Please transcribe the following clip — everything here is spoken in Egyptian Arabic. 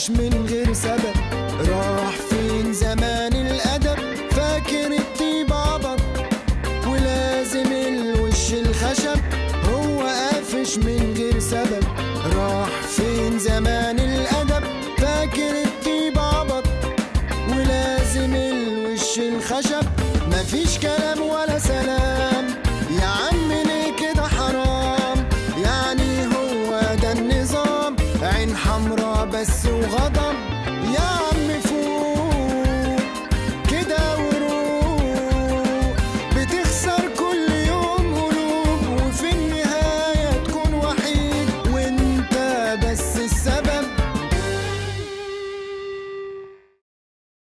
قافش من غير سبب راح فين زمان الأدب فاكر الطيب عبط ولازم الوش الخشب هو قافش من غير سبب راح فين زمان الأدب فاكر الطيب عبط ولازم الوش الخشب مفيش كلام ولا سلام يا عم ليه كده حرام يعني هو ده النظام عين حمرا بس وغضب يا عم